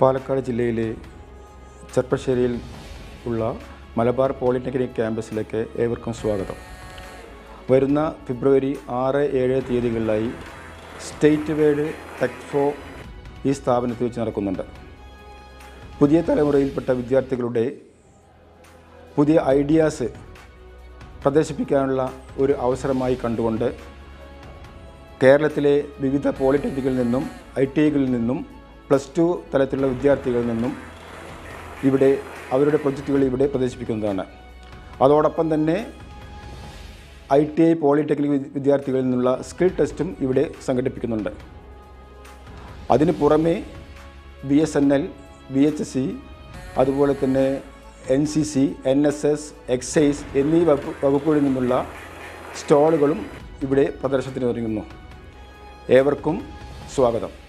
പാലക്കാട് ജില്ലയിലെ ചെർപ്പശ്ശേരിയിൽ ഉള്ള മലബാർ പോളിടെക്നിക് ക്യാമ്പസിലേക്ക് ഏവർക്കും സ്വാഗതം വരുന്ന ഫെബ്രുവരി ആറ് ഏഴ് തീയതികളിലായി സ്റ്റേറ്റ് വേഡ് ടെക്ഫോ ഈ സ്ഥാപനത്തിൽ വെച്ച് നടക്കുന്നുണ്ട് പുതിയ തലമുറയിൽപ്പെട്ട വിദ്യാർത്ഥികളുടെ പുതിയ ഐഡിയാസ് പ്രദർശിപ്പിക്കാനുള്ള ഒരു അവസരമായി കണ്ടുകൊണ്ട് കേരളത്തിലെ വിവിധ പോളിടെക്നിക്കിൽ നിന്നും ഐ ടി ഐകളിൽ നിന്നും പ്ലസ് ടു തലത്തിലുള്ള വിദ്യാർത്ഥികളിൽ നിന്നും ഇവിടെ അവരുടെ പ്രൊജക്റ്റുകൾ ഇവിടെ പ്രദർശിപ്പിക്കുന്നതാണ് അതോടൊപ്പം തന്നെ ഐ ടി ഐ പോളിടെക്നിക് വി- വിദ്യാർത്ഥികളിൽ നിന്നുള്ള സ്കിൽ ടെസ്റ്റും ഇവിടെ സംഘടിപ്പിക്കുന്നുണ്ട് അതിന് പുറമെ B S N L B H C അതുപോലെ തന്നെ N C C N S S excise എന്നീ വകുപ്പ് വകുപ്പുകളിൽ നിന്നുള്ള സ്റ്റാളുകളും ഇവിടെ പ്രദർശനത്തിന് ഒരുങ്ങുന്നു ഏവർക്കും സ്വാഗതം